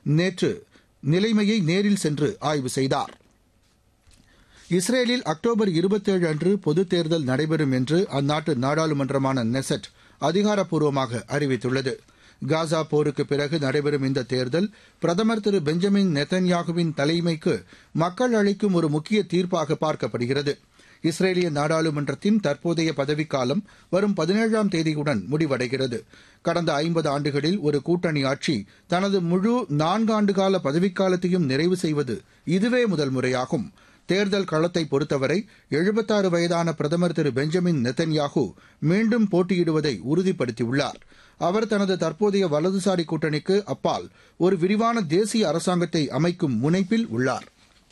நேற்று நிலைமையை நேரில் சென்று ஆய்வு செய்தார் இஸ்ரேலில் அக்டோபர் இருபத்தேழு அன்று பொதுத் தேர்தல் நடைபெறும் என்று அந்நாட்டு நாடாளுமன்றமான நெசட் அதிகாரப்பூர்வமாக அறிவித்துள்ளது காசா போருக்கு பிறகு நடைபெறும் இந்த தேர்தல் பிரதமர் திரு பெஞ்சமின் நெத்தன்யாகுவின் தலைமைக்கு மக்கள் அளிக்கும் ஒரு முக்கிய தீர்ப்பாக பார்க்கப்படுகிறது இஸ்ரேலிய நாடாளுமன்றத்தின் தற்போதைய பதவிக்காலம் வரும் பதினேழாம் தேதியுடன் முடிவடைகிறது கடந்த ஐம்பது ஆண்டுகளில் ஒரு கூட்டணி ஆட்சி தனது முழு நான்காண்டுகால பதவிக்காலத்தையும் நிறைவு செய்வது இதுவே முதல் முறையாகும் தேர்தல் களத்தை பொறுத்தவரை எழுபத்தாறு வயதான பிரதமர் திரு பெஞ்சமின் நெத்தன்யாகு மீண்டும் போட்டியிடுவதை உறுதிப்படுத்தியுள்ளார் அவர் தனது தற்போதைய வலதுசாரி கூட்டணிக்கு அப்பால் ஒரு விரிவான தேசிய அரசாங்கத்தை அமைக்கும் முனைப்பில் உள்ளார்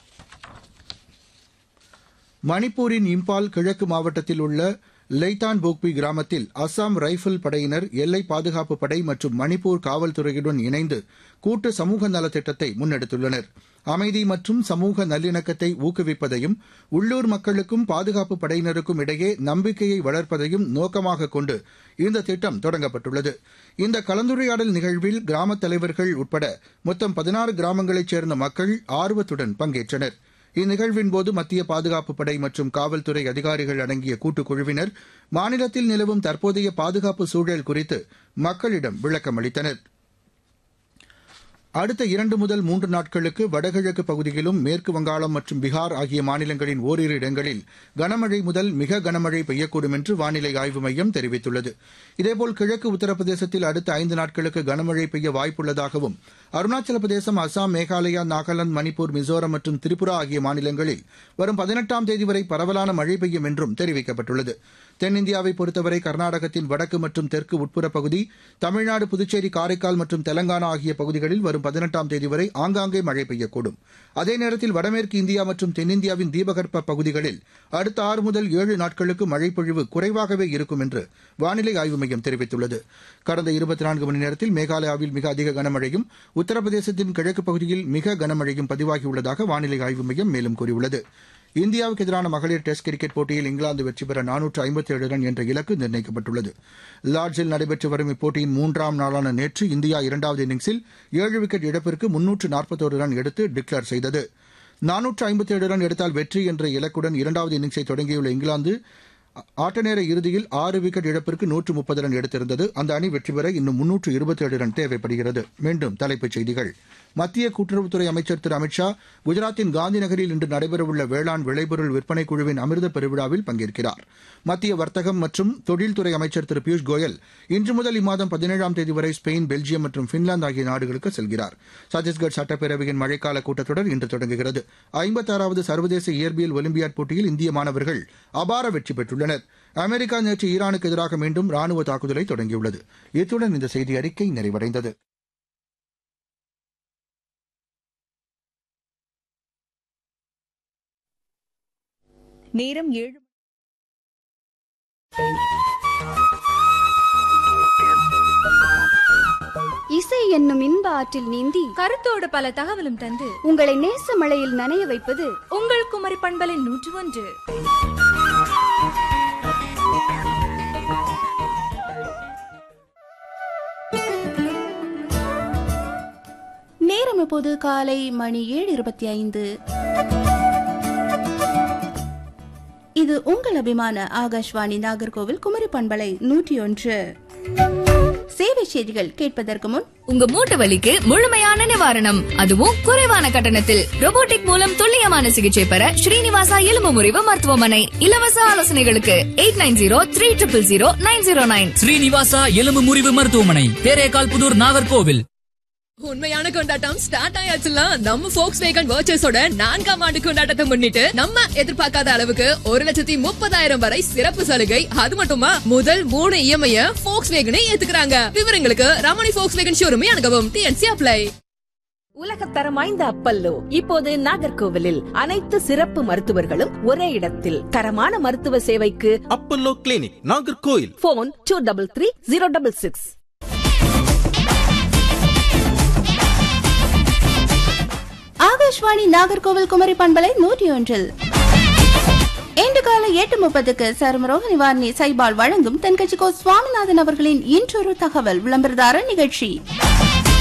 மணிப்பூரின் இம்பால் கிழக்கு மாவட்டத்தில் உள்ள லெய்தான் போக்பி கிராமத்தில் அஸ்ஸாம் ரைபிள் படையினர் எல்லை பாதுகாப்பு படை மற்றும் மணிப்பூர் காவல்துறையுடன் இணைந்து கூட்டு சமூக நலத்திட்டத்தை முன்னெடுத்துள்ளனர் அமைதி மற்றும் சமூக நல்லிணக்கத்தை ஊக்குவிப்பதையும் உள்ளூர் மக்களுக்கும் பாதுகாப்பு படையினருக்கும் இடையே நம்பிக்கையை வளர்ப்பதையும் நோக்கமாக கொண்டு இந்த திட்டம் தொடங்கப்பட்டுள்ளது இந்த கலந்துரையாடல் நிகழ்வில் கிராமத் தலைவர்கள் உட்பட மொத்தம் பதினாறு கிராமங்களைச் சேர்ந்த மக்கள் ஆர்வத்துடன் பங்கேற்றனர் இந்நிகழ்வின்போது மத்திய பாதுகாப்பு படை மற்றும் காவல்துறை அதிகாரிகள் அடங்கிய கூட்டுக்குழுவினர் மாநிலத்தில் நிலவும் தற்போதைய பாதுகாப்பு சூழல் குறித்து மக்களிடம் விளக்கம் அளித்தனர் அடுத்த இரண்டு முதல் மூன்று நாட்களுக்கு வடகிழக்கு பகுதியிலும் மேற்கு வங்காளம் மற்றும் பீகார் ஆகிய மாநிலங்களின் ஓரிரு இடங்களில் கனமழை முதல் மிக கனமழை பெய்யக்கூடும் என்று வானிலை ஆய்வு மையம் தெரிவித்துள்ளது இதேபோல் கிழக்கு உத்தரப்பிரதேசத்தில் அடுத்த ஐந்து நாட்களுக்கு கனமழை பெய்ய வாய்ப்புள்ளதாகவும் அருணாச்சல பிரதேசம் அசாம் மேகாலயா நாகாலாந்து மணிப்பூர் மிசோரம் மற்றும் திரிபுரா ஆகிய மாநிலங்களில் வரும் பதினெட்டாம் தேதி வரை பரவலான மழை பெய்யும் என்றும் தெரிவிக்கப்பட்டுள்ளது தென்னிந்தியாவை பொறுத்தவரை கர்நாடகத்தின் வடக்கு மற்றும் தெற்கு உட்புற பகுதி தமிழ்நாடு புதுச்சேரி காரைக்கால் மற்றும் தெலங்கானா ஆகிய பகுதிகளில் வரும் பதினெட்டாம் தேதி வரை ஆங்காங்கே மழை பெய்யக்கூடும் அதே நேரத்தில் வடமேற்கு இந்தியா மற்றும் தென்னிந்தியாவின் தீபகற்ப பகுதிகளில் அடுத்த ஆறு முதல் ஏழு நாட்களுக்கு மழைப்பொழிவு குறைவாகவே இருக்கும் என்று வானிலை ஆய்வு மையம் தெரிவித்துள்ளது கடந்த இருபத்தி நான்கு மணி நேரத்தில் மேகாலயாவில் மிக அதிக கனமழையும் உத்தரப்பிரதேசத்தின் கிழக்கு பகுதியில் மிக கனமழையும் பதிவாகியுள்ளதாக வானிலை ஆய்வு மையம் மேலும் கூறியுள்ளது இந்தியாவுக்கு எதிரான மகளிர் டெஸ்ட் கிரிக்கெட் போட்டியில் இங்கிலாந்து வெற்றி பெற நானூற்று ஐம்பத்தி ஏழு ரன் என்ற இலக்கு நிர்ணயிக்கப்பட்டுள்ளது லார்ட்ஸில் நடைபெற்று வரும் இப்போட்டியின் மூன்றாம் நாளான நேற்று இந்தியா இரண்டாவது இன்னிங்ஸில் ஏழு விக்கெட் இழப்பிற்கு முன்னூற்று நாற்பத்தோரு ரன் எடுத்து டிக்ளேர் செய்தது நானூற்று ஐம்பத்தி ஏழு ரன் எடுத்தால் வெற்றி என்ற இலக்குடன் இரண்டாவது இன்னிங்ஸை தொடங்கியுள்ள இங்கிலாந்து ஆட்டநேர இறுதியில் ஆறு விக்கெட் இழப்பிற்கு நூற்று முப்பது ரன் எடுத்திருந்தது அந்த அணி வெற்றி பெற இன்னும் முன்னூற்று இருபத்தேழு ரன் தேவைப்படுகிறது மீண்டும் தலைப்புச் செய்திகள் மத்திய கூட்டுறவுத்துறை அமைச்சர் திரு அமித்ஷா குஜராத்தின் காந்தி நகரில் இன்று நடைபெறவுள்ள வேளாண் விளைபொருள் விற்பனை குழுவின் அமிர்த பெருவிழாவில் பங்கேற்கிறார் மத்திய வர்த்தகம் மற்றும் தொழில்துறை அமைச்சர் திரு பியூஷ் கோயல் இன்று முதல் இம்மாதம் பதினேழாம் தேதி வரை ஸ்பெயின் பெல்ஜியம் மற்றும் பின்லாந்து ஆகிய நாடுகளுக்கு செல்கிறார் சத்தீஸ்கர் சட்டப்பேரவையின் மழைக்கால கூட்டத்தொடர் இன்று தொடங்குகிறது ஐம்பத்தாறாவது சர்வதேச இயற்பியல் ஒலிம்பியாட் போட்டியில் இந்திய மாணவர்கள் அபார வெற்றி பெற்றுள்ளனர் அமெரிக்கா நேற்று ஈரானுக்கு எதிராக மீண்டும் ராணுவ தாக்குதலை தொடங்கியுள்ளது இத்துடன் இந்த செய்தி அறிக்கை நிறைவடைந்தது நேரம் ஏழு இசை என்னும் இன்ப ஆற்றில் நீந்தி கருத்தோடு பல தகவலும் தந்து உங்களை நேச மழையில் நனைய வைப்பது உங்கள் குமரி பண்பலின் நூற்று ஒன்று நேரம் இப்போது காலை மணி ஏழு இருபத்தி ஐந்து இது உங்கள் அபிமான ஆகாஷ்வாணி நாகர்கோவில் குமரி பண்பலை நூற்றி ஒன்று சேவை செய்திகள் கேட்பதற்கு முன் உங்க மூட்டு வலிக்கு முழுமையான நிவாரணம் அதுவும் குறைவான கட்டணத்தில் robotic மூலம் துல்லியமான சிகிச்சை பெற ஸ்ரீனிவாசா எலும்பு முறிவு மருத்துவமனை இலவச ஆலோசனைகளுக்கு eight nine zero three triple zero nine zero nine Srinivasa எலும்பு முறிவு மருத்துவமனை தேரேகால் புதூர் நாகர்கோவில் உண்மையான கொண்டாட்டம் ஸ்டார்ட் ஆயாச்சுல நம்ம ஃபோக்ஸ் வேகன் வர்ச்சஸோட நான்காம் ஆண்டு கொண்டாட்டத்தை முன்னிட்டு நம்ம எதிர்பார்க்காத அளவுக்கு ஒரு லட்சத்தி முப்பதாயிரம் வரை சிறப்பு சலுகை அது மட்டுமா முதல் மூணு இஎம்ஐ ஃபோக்ஸ் வேகனை ஏத்துக்கிறாங்க விவரங்களுக்கு ரமணி ஃபோக்ஸ் வேகன் ஷோரூமே அணுகவும் டிஎன்சி அப்ளை உலகத்தரம் வாய்ந்த அப்பல்லோ இப்போது நாகர்கோவிலில் அனைத்து சிறப்பு மருத்துவர்களும் ஒரே இடத்தில் தரமான மருத்துவ சேவைக்கு Apollo clinic Nagercoil phone two double three zero double six Akashvani Nagercoil Kumari பண்பலை நூற்றி ஒன்றில் இன்று காலை எட்டு முப்பதுக்கு சருமரோக நிவாரணி சைபால் வழங்கும் தென்கட்சிக்கோ சுவாமிநாதன் அவர்களின் இன்றொரு தகவல் விளம்பரதார நிகழ்ச்சி